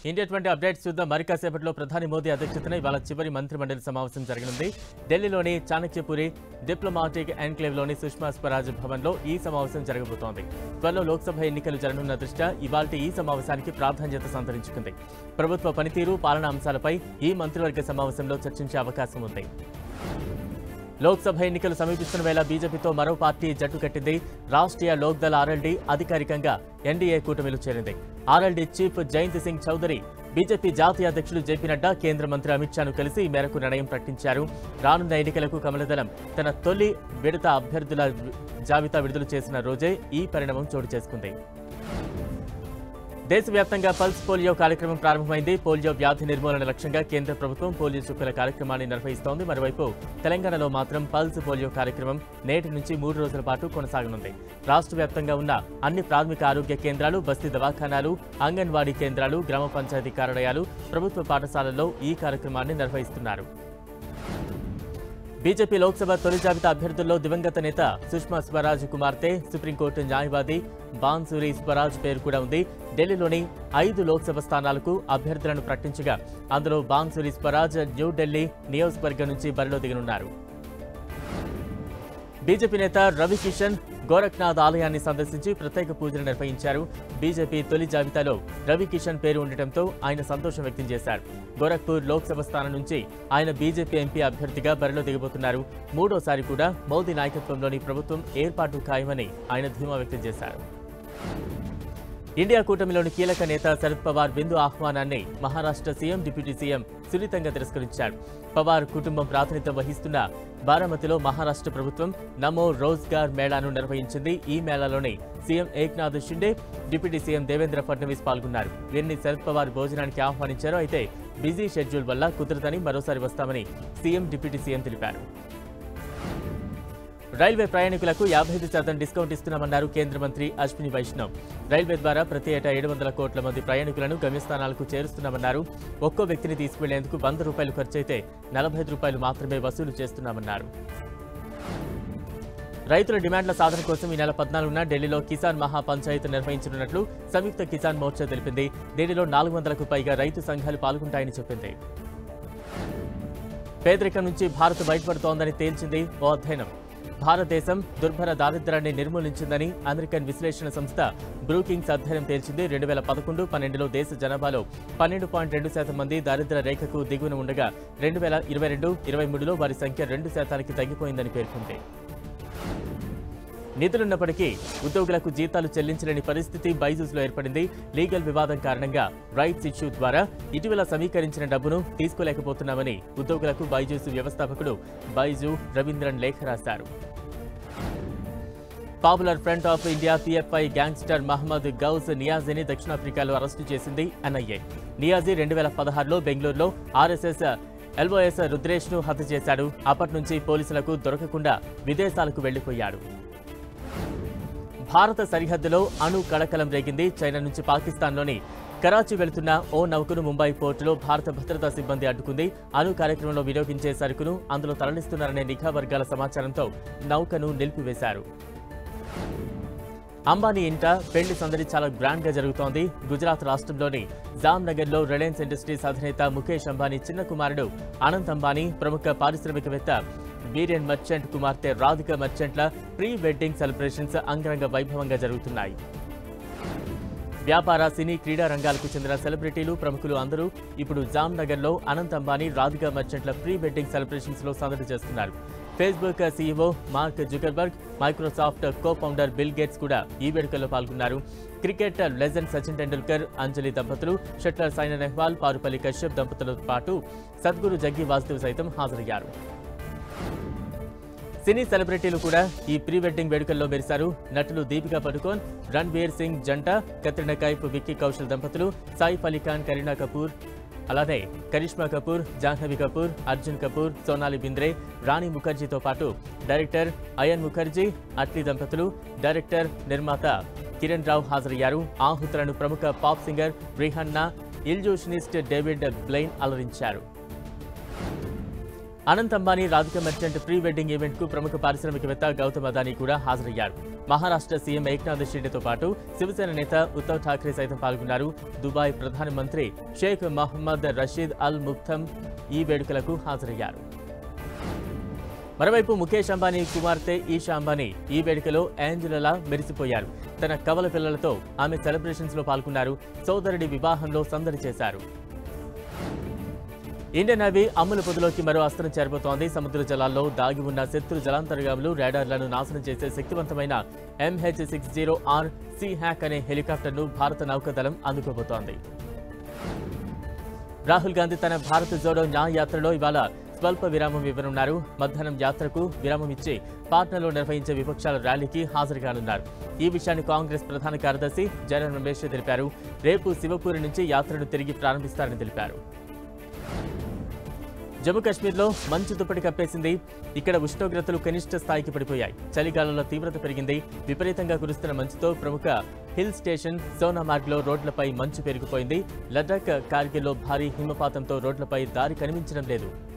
India twenty updates చూద్దాం మరి కాసేపట్లో ప్రధాని మోదీ అధ్యక్షతన ఇవాళ చివరి మంత్రిమండలి సమావేశం జరగనుంది ఢిల్లీలోని చాణక్యపురి డిప్లొమాటిక్ ఎన్క్లేవ్లోని సుష్మా స్వరాజ్ భవన్లో ఈ సమావేశం జరగబోతోంది త్వరలో లోక్సభ ఎన్నికలు జరగనున్న దృష్ట్యా ఇవాళ ఈ సమావేశానికి ప్రాధాన్యత సంతరించుకుంది ప్రభుత్వ పనితీరు పాలనా అంశాలపై ఈ మంత్రివర్గ సమావేశంలో చర్చించే అవకాశం ఉంది లోక్సభ ఎన్నికలు సమీపిస్తున్న వేళ బీజేపీతో మరో పార్టీ జట్టు కట్టింది రాష్ట్రీయ లోక్దళ్ ఆర్ఎల్డీ అధికారికంగా ఎన్డీఏ కూటమిలో చేరింది RLD chief Jayant Singh Chaudhary BJP జాతీయ అధ్యక్షుడు జేపీ నడ్డా కేంద్ర మంత్రి అమిత్ షాను కలిసి ఈ మేరకు నిర్ణయం ప్రకటించారు రానున్న ఎన్నికలకు కమలదళం తన తొలి విడత అభ్యర్థుల జాబితా విడుదల చేసిన రోజే ఈ పరిణామం చోటు చేసుకుంది దేశవ్యాప్తంగా పల్స్ పోలియో కార్యక్రమం ప్రారంభమైంది పోలియో వ్యాధి నిర్మూలన లక్ష్యంగా కేంద్ర ప్రభుత్వం పోలియో చుక్కల కార్యక్రమాన్ని నిర్వహిస్తోంది మరోవైపు తెలంగాణలో మాత్రం పల్స్ పోలియో కార్యక్రమం నేటి నుంచి మూడు రోజుల పాటు కొనసాగనుంది రాష్ట్ర వ్యాప్తంగా ఉన్న అన్ని ప్రాథమిక ఆరోగ్య కేంద్రాలు బస్తీ దవాఖానాలు అంగన్వాడీ కేంద్రాలు గ్రామ పంచాయతీ కార్యాలయాలు ప్రభుత్వ పాఠశాలల్లో ఈ కార్యక్రమాన్ని నిర్వహిస్తున్నారు బీజేపీ లోక్సభ తొలి జాబితా అభ్యర్థుల్లో దివంగత నేత సుష్మా స్వరాజ్ కుమార్తె సుప్రీంకోర్టు న్యాయవాది బాన్సూరి స్వరాజ్ పేరు కూడా ఉంది ఢిల్లీలోని ఐదు లోక్సభ స్థానాలకు అభ్యర్థులను ప్రకటించగా అందులో బాన్సూరి స్వరాజ్ న్యూఢిల్లీ నియోజకవర్గం నుంచి బరిలో దిగనున్నారు బీజేపీ నేత రవి కిషన్ గోరఖ్నాథ్ ఆలయాన్ని సందర్శించి ప్రత్యేక పూజలు నిర్వహించారు బీజేపీ తొలి జాబితాలో రవి కిషన్ పేరు ఉండటంతో ఆయన సంతోషం వ్యక్తం చేశారు గోరఖ్పూర్ లోక్సభ స్థానం నుంచి ఆయన బీజేపీ ఎంపీ అభ్యర్థిగా బరిలో దిగబోతున్నారు మూడోసారి కూడా మోదీ నాయకత్వంలోని ప్రభుత్వం ఏర్పాటు ఖాయమని ఆయన ధీమా వ్యక్తం చేశారు ఇండియా కూటమిలోని కీలక నేత శరద్ పవార్ బిందు ఆహ్వానాన్ని మహారాష్ట్ర సీఎం డిప్యూటీ సీఎం సున్నితంగా తిరస్కరించారు పవార్ కుటుంబం ప్రాతినిధ్యం వహిస్తున్న బారామతిలో మహారాష్ట్ర ప్రభుత్వం నమో రోజ్గార్ మేళాను నిర్వహించింది ఈ మేళాలోని CM Eknath Shinde deputy CM Devendra Fadnavis పాల్గొన్నారు వీరిని శరద్ పవార్ భోజనానికి ఆహ్వానించారు అయితే బిజీ షెడ్యూల్ వల్ల కుదరదని మరోసారి వస్తామని సీఎం డిప్యూటీ సీఎం తెలిపారు రైల్వే ప్రయాణికులకు యాభై ఐదు శాతం డిస్కౌంట్ ఇస్తున్నామన్నారు కేంద్ర మంత్రి అశ్విని వైష్ణవ్ రైల్వే ద్వారా ప్రతి ఏటా ఏడు వందల కోట్ల మంది ప్రయాణికులను గమ్యస్థానాలకు చేరుస్తున్నామన్నారు ఒక్కో వ్యక్తిని తీసుకువెళ్లేందుకు వంద రూపాయలు ఖర్చయితే నలభై ఐదు రూపాయలు మాత్రమే వసూలు చేస్తున్నామన్నారు రైతుల డిమాండ్ల సాధన కోసం ఈ నెల పద్నాలుగున ఢిల్లీలో కిసాన్ మహా పంచాయత్ నిర్వహించనున్నట్లు సంయుక్త కిసాన్ మోర్చా తెలిపింది ఢిల్లీలో నాలుగు వందలకు పైగా రైతు సంఘాలు పాల్గొంటాయని చెప్పింది పేదరికం నుంచి భారత్ బయటపడుతోందని తేల్చింది ఓ అధ్యయనం భారతదేశం దుర్భర దారిద్ర్యాన్ని నిర్మూలించిందని అమెరికన్ విశ్లేషణ సంస్థ బ్రూకింగ్స్ అధ్యయనం తేల్చింది రెండు వేల పదకొండు పన్నెండులో దేశ జనాభాలో పన్నెండు పాయింట్ రెండు శాతం మంది దారిద్ర్య రేఖకు దిగువన ఉండగా రెండు వేల ఇరవై రెండు ఇరవై మూడులో వారి సంఖ్య రెండు శాతానికి తగ్గిపోయిందని పేర్కొంది నిధులున్నప్పటికీ ఉద్యోగులకు జీతాలు చెల్లించలేని పరిస్థితి బైజూస్లో ఏర్పడింది లీగల్ వివాదం కారణంగా రైట్స్ ఇష్యూ ద్వారా ఇటీవల సమీకరించిన డబ్బును తీసుకోలేకపోతున్నామని ఉద్యోగులకు బైజూస్ వ్యవస్థాపకుడు బైజు రవీంద్రన్ లేఖ రాశారు popular front of India PFI gangster Mohammed Ghouse నియాజీని దక్షిణాఫ్రికాలో అరెస్టు చేసింది ఎన్ఐఏ నియాజీ రెండు వేల పదహారులో బెంగళూరులో ఆర్ఎస్ఎస్ ఎల్ఓఎస్ రుద్రేష్ ను హత్య చేశాడు అప్పటి నుంచి పోలీసులకు దొరకకుండా విదేశాలకు వెళ్లిపోయాడు భారత సరిహద్దులో అణు కడకలం రేగింది చైనా నుంచి పాకిస్తాన్లోని కరాచీ వెళుతున్న ఓ నౌకను ముంబై పోర్టులో భారత భద్రతా సిబ్బంది అడ్డుకుంది అణు కార్యక్రమంలో వినియోగించే సరుకును అందులో తరలిస్తున్నారనే నిఘా వర్గాల సమాచారంతో నౌకను నిలిపివేశారు అంబానీ ఇంట పెళ్లి సందడి చాలా గ్రాండ్ గా జరుగుతోంది గుజరాత్ రాష్ట్రంలోని జామ్నగర్ లో రిలయన్స్ ఇండస్ట్రీస్ అధినేత ముఖేష్ అంబానీ చిన్న కుమారుడు అనంత్ అంబానీ ప్రముఖ పారిశ్రామికవేత్త బీరియన్ మర్చెంట్ కుమార్తె రాధిక మర్చెంట్ల ప్రీ వెడ్డింగ్ సెలబ్రేషన్స్ అంగరంగ వైభవంగా జరుగుతున్నాయి వ్యాపార సినీ క్రీడా రంగాలకు చెందిన సెలబ్రిటీలు ప్రముఖులు అందరూ ఇప్పుడు జామ్నగర్ లో అనంత్ అంబానీ రాధిక మర్చెంట్ల ప్రీ వెడ్డింగ్ సెలబ్రేషన్స్ లో సందడి చేస్తున్నారు Facebook CEO Mark Zuckerberg Microsoft co founder Bill Gates కూడా ఈ వేడుకల్లో పాల్గొన్నారు క్రికెట్ లెజెండ్ సచిన్ టెండూల్కర్ అంజలి దంపతులు షట్లర్ సైనా నెహ్వాల్ పారుపల్లి కశ్యప్ దంపతులతో పాటు సద్గురు జగ్గి వాసుదేవ్ సైతం హాజరయ్యారు సినీ సెలబ్రిటీలు కూడా ఈ ప్రీ వెడ్డింగ్ వేడుకల్లో మెరిశారు నటులు దీపికా పడుకోన్ రణ్వీర్ సింగ్ జంట కత్రినా కైఫ్ విక్కీ కౌశల్ దంపతులు సాయిఫ్ అలీ ఖాన్ కరీనా కపూర్ అలానే కరిష్మా కపూర్ జాహ్నవి కపూర్ అర్జున్ కపూర్ సోనాలి బింద్రే రాణి ముఖర్జీతో పాటు డైరెక్టర్ అయన్ ముఖర్జీ అట్లీ దంపతులు డైరెక్టర్ నిర్మాత కిరణ్ రావు హాజరయ్యారు ఆహుతులను ప్రముఖ pop singer Rihanna illusionist David Blaine అలరించారు Anant Ambani Radhika Merchant pre wedding event కు ప్రముఖ పారిశ్రామికవేత్త గౌతమ్ అదానీ కూడా హాజరయ్యారు మహారాష్ట్ర సీఎం ఏక్నాథ్ షిండేతో పాటు శివసేన నేత ఉద్ధవ్ ఠాక్రే సైతం పాల్గొన్నారు దుబాయ్ ప్రధానమంత్రి షేక్ మహమ్మద్ రషీద్ అల్ ముక్తమ్ ఈ వేడుకలకు హాజరయ్యారు మరోవైపు ముఖేష్ అంబానీ కుమార్తె ఈషా అంబానీ ఈ వేడుకలో ఏంజలలా మెరిసిపోయారు తన కవల పిల్లలతో ఆమె సెలబ్రేషన్స్ లో పాల్గొన్నారు సోదరుడి వివాహంలో సందడి చేశారు ఇండియన్ నేవీ అమ్ముల పొదిలోకి మరో అస్త్రం చేరబోతోంది సముద్ర జలాల్లో దాగి ఉన్న శత్రు జలాంతర్గాములు రేడార్లను నాశనం చేసే శక్తివంతమైన MH six zero R Seahawk అనే హెలికాప్టర్ను భారత నౌకాదళం అందుకోబోతోంది రాహుల్ గాంధీ తన భారత్ జోడో న్యాయ యాత్రలో ఇవాళ స్వల్ప విరామం ఇవ్వనున్నారు మధ్యాహ్నం యాత్రకు విరామం ఇచ్చి పాట్నాలో నిర్వహించే విపక్షాల ర్యాలీకి హాజరు కానున్నారు ఈ విషయాన్ని కాంగ్రెస్ ప్రధాన కార్యదర్శి జయరాం రమేష్ తెలిపారు రేపు శివపూరి నుంచి యాత్రను తిరిగి ప్రారంభిస్తారని తెలిపారు జమ్మూ కాశ్మీర్లో మంచు దుప్పటి కప్పేసింది ఇక్కడ ఉష్ణోగ్రతలు కనిష్ట స్థాయికి పడిపోయాయి చలిగాలంలో తీవ్రత పెరిగింది విపరీతంగా కురుస్తున్న మంచుతో ప్రముఖ హిల్ స్టేషన్ సోనామార్గ్లో రోడ్లపై మంచు పెరిగిపోయింది లడాక్ కార్గిల్లో భారీ హిమపాతంతో రోడ్లపై దారి కనిపించడం లేదు